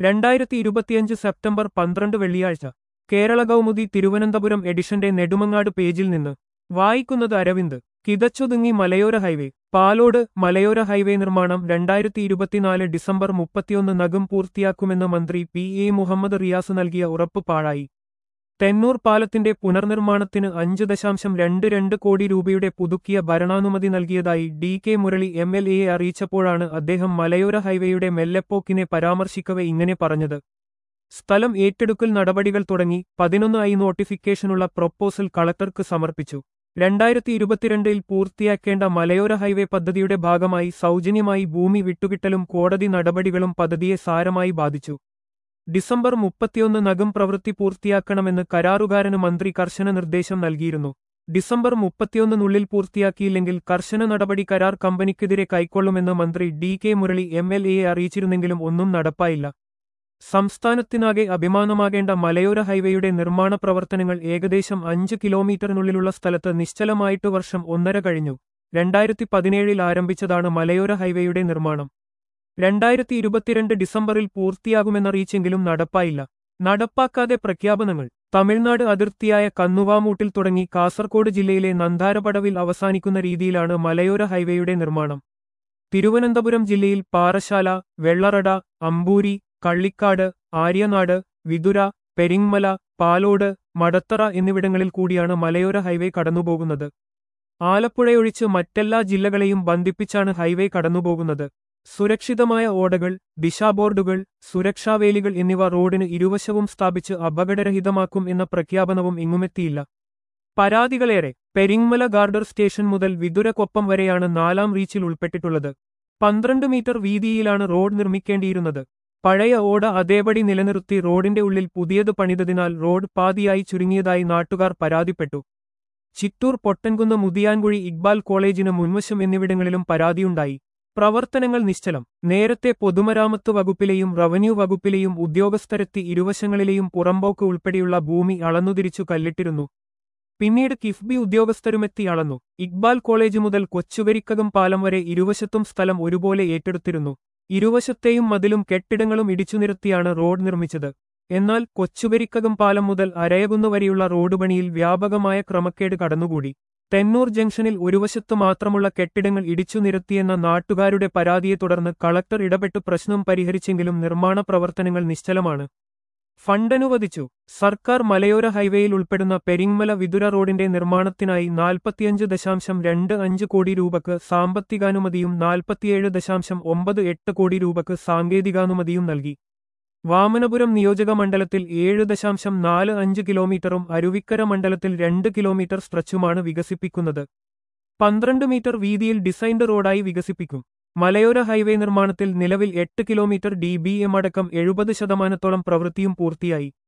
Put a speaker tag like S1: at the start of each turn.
S1: രണ്ടായിരത്തി ഇരുപത്തിയഞ്ച് സെപ്റ്റംബർ പന്ത്രണ്ട് വെള്ളിയാഴ്ച കേരള കൗമുദി തിരുവനന്തപുരം എഡിഷന്റെ നെടുമങ്ങാട് പേജിൽ നിന്ന് വായിക്കുന്നത് അരവിന്ദ് കിതച്ചൊതുങ്ങി മലയോര ഹൈവേ പാലോട് മലയോര ഹൈവേ നിർമ്മാണം രണ്ടായിരത്തി ഇരുപത്തിനാല് ഡിസംബർ മുപ്പത്തിയൊന്ന് നഗം പൂർത്തിയാക്കുമെന്ന് മന്ത്രി പി എ മുഹമ്മദ് റിയാസ് നൽകിയ ഉറപ്പ് പാഴായി തെന്നൂർ പാലത്തിന്റെ പുനർനിർമ്മാണത്തിന് അഞ്ച് ദശാംശം രണ്ട് രണ്ട് കോടി രൂപയുടെ പുതുക്കിയ ഭരണാനുമതി നൽകിയതായി D K Murali M L എയെ അറിയിച്ചപ്പോഴാണ് അദ്ദേഹം മലയോര ഹൈവേയുടെ മെല്ലെപ്പോക്കിനെ പരാമർശിക്കവെ ഇങ്ങനെ പറഞ്ഞത് സ്ഥലം ഏറ്റെടുക്കൽ നടപടികൾ തുടങ്ങി പതിനൊന്ന് ഐ നോട്ടിഫിക്കേഷനുള്ള പ്രൊപ്പോസൽ കളക്ടർക്ക് സമർപ്പിച്ചു രണ്ടായിരത്തി ഇരുപത്തിരണ്ടിൽ പൂർത്തിയാക്കേണ്ട മലയോര ഹൈവേ പദ്ധതിയുടെ ഭാഗമായി സൗജന്യമായി ഭൂമി വിട്ടുകിട്ടലും കോടതി നടപടികളും പദ്ധതിയെ സാരമായി ബാധിച്ചു ഡിസംബർ മുപ്പത്തിയൊന്ന് നഗം പ്രവൃത്തി പൂർത്തിയാക്കണമെന്ന് കരാറുകാരന് മന്ത്രി കർശന നിർദ്ദേശം നൽകിയിരുന്നു ഡിസംബർ മുപ്പത്തിയൊന്നിനുള്ളിൽ പൂർത്തിയാക്കിയില്ലെങ്കിൽ കർശന നടപടി കരാർ കമ്പനിക്കെതിരെ കൈക്കൊള്ളുമെന്ന് മന്ത്രി D K Murali M L എയെ അറിയിച്ചിരുന്നെങ്കിലും ഒന്നും നടപ്പായില്ല സംസ്ഥാനത്തിനാകെ അഭിമാനമാകേണ്ട മലയോര ഹൈവേയുടെ നിർമ്മാണ പ്രവർത്തനങ്ങൾ ഏകദേശം അഞ്ച് കിലോമീറ്ററിനുള്ളിലുള്ള സ്ഥലത്ത് നിശ്ചലമായിട്ട് വർഷം ഒന്നര കഴിഞ്ഞു രണ്ടായിരത്തി പതിനേഴിൽ ആരംഭിച്ചതാണ് മലയോര ഹൈവേയുടെ നിർമ്മാണം രണ്ടായിരത്തി ഇരുപത്തിരണ്ട് ഡിസംബറിൽ പൂർത്തിയാകുമെന്നറിയിച്ചെങ്കിലും നടപ്പായില്ല നടപ്പാക്കാതെ പ്രഖ്യാപനങ്ങൾ തമിഴ്നാട് അതിർത്തിയായ കന്നുവാമൂട്ടിൽ തുടങ്ങി കാസർഗോഡ് ജില്ലയിലെ നന്താരപടവിൽ അവസാനിക്കുന്ന രീതിയിലാണ് മലയോര ഹൈവേയുടെ നിർമ്മാണം തിരുവനന്തപുരം ജില്ലയിൽ പാറശാല വെള്ളറട അമ്പൂരി കള്ളിക്കാട് ആര്യനാട് വിതുര പെരിങ്മല പാലോട് മടത്തറ എന്നിവിടങ്ങളിൽ കൂടിയാണ് മലയോര ഹൈവേ കടന്നുപോകുന്നത് ആലപ്പുഴയൊഴിച്ച് മറ്റെല്ലാ ജില്ലകളെയും ബന്ധിപ്പിച്ചാണ് ഹൈവേ കടന്നുപോകുന്നത് സുരക്ഷിതമായ ഓടകൾ ദിശാബോർഡുകൾ സുരക്ഷാവേലികൾ എന്നിവ റോഡിന് ഇരുവശവും സ്ഥാപിച്ച് അപകടരഹിതമാക്കും എന്ന പ്രഖ്യാപനവും എങ്ങുമെത്തിയില്ല പരാതികളേറെ പെരിങ്മല ഗാർഡർ സ്റ്റേഷൻ മുതൽ വിതുരക്കൊപ്പം വരെയാണ് നാലാം റീച്ചിൽ ഉൾപ്പെട്ടിട്ടുള്ളത് പന്ത്രണ്ട് മീറ്റർ വീതിയിലാണ് റോഡ് നിർമ്മിക്കേണ്ടിയിരുന്നത് പഴയ ഓട അതേപടി നിലനിർത്തി റോഡിന്റെ ഉള്ളിൽ പുതിയത് പണിതതിനാൽ റോഡ് പാതിയായി ചുരുങ്ങിയതായി നാട്ടുകാർ പരാതിപ്പെട്ടു ചിറ്റൂർ പൊട്ടൻകുന്ന് മുതിയാൻകുഴി ഇക്ബാൽ കോളേജിന് മുൻവശം എന്നിവിടങ്ങളിലും പരാതിയുണ്ടായി പ്രവർത്തനങ്ങൾ നിശ്ചലം നേരത്തെ പൊതുമരാമത്ത് വകുപ്പിലെയും റവന്യൂ വകുപ്പിലെയും ഉദ്യോഗസ്ഥരെത്തി ഇരുവശങ്ങളിലെയും പുറമ്പോക്ക് ഉൾപ്പെടെയുള്ള ഭൂമി അളന്നുതിരിച്ചു കല്ലിട്ടിരുന്നു പിന്നീട് കിഫ്ബി ഉദ്യോഗസ്ഥരുമെത്തി അളന്നു ഇക്ബാൽ കോളേജ് മുതൽ കൊച്ചുകരിക്കകം പാലം വരെ ഇരുവശത്തും സ്ഥലം ഒരുപോലെ ഏറ്റെടുത്തിരുന്നു ഇരുവശത്തെയും മതിലും കെട്ടിടങ്ങളും ഇടിച്ചു നിരത്തിയാണ് റോഡ് നിർമ്മിച്ചത് എന്നാൽ കൊച്ചുകരിക്കകം പാലം മുതൽ അരയകുന്നു വരെയുള്ള റോഡ് പണിയിൽ വ്യാപകമായ ക്രമക്കേട് കടന്നുകൂടി തെന്നൂർ ജംഗ്ഷനിൽ ഒരു വശത്ത് മാത്രമുള്ള കെട്ടിടങ്ങൾ ഇടിച്ചു നിരത്തിയെന്ന നാട്ടുകാരുടെ പരാതിയെ തുടർന്ന് കളക്ടർ ഇടപെട്ട് പ്രശ്നം പരിഹരിച്ചെങ്കിലും നിർമ്മാണ പ്രവർത്തനങ്ങൾ നിശ്ചലമാണ് ഫണ്ടനുവദിച്ചു സർക്കാർ മലയോര ഹൈവേയിൽ ഉൾപ്പെടുന്ന പെരിങ്മല വിതുര റോഡിന്റെ നിർമ്മാണത്തിനായി നാൽപ്പത്തിയഞ്ച് ദശാംശം രണ്ട് അഞ്ച് കോടി രൂപക്ക് സാമ്പത്തികാനുമതിയും നാൽപ്പത്തിയേഴ് ദശാംശം ഒമ്പത് എട്ട് കോടി രൂപക്ക് സാങ്കേതികാനുമതിയും നൽകി വാമനപുരം നിയോജക മണ്ഡലത്തിൽ ഏഴ് ദശാംശം നാല് അഞ്ച് കിലോമീറ്ററും അരുവിക്കര മണ്ഡലത്തിൽ രണ്ട് കിലോമീറ്റർ സ്ട്രെച്ചുമാണ് വികസിപ്പിക്കുന്നത് പന്ത്രണ്ട് മീറ്റർ വീതിയിൽ ഡിസൈൻഡ് റോഡായി വികസിപ്പിക്കും മലയോര ഹൈവേ നിർമ്മാണത്തിൽ നിലവിൽ എട്ട് കിലോമീറ്റർ ഡി ബി എം അടക്കം എഴുപത് ശതമാനത്തോളം പ്രവൃത്തിയും പൂർത്തിയായി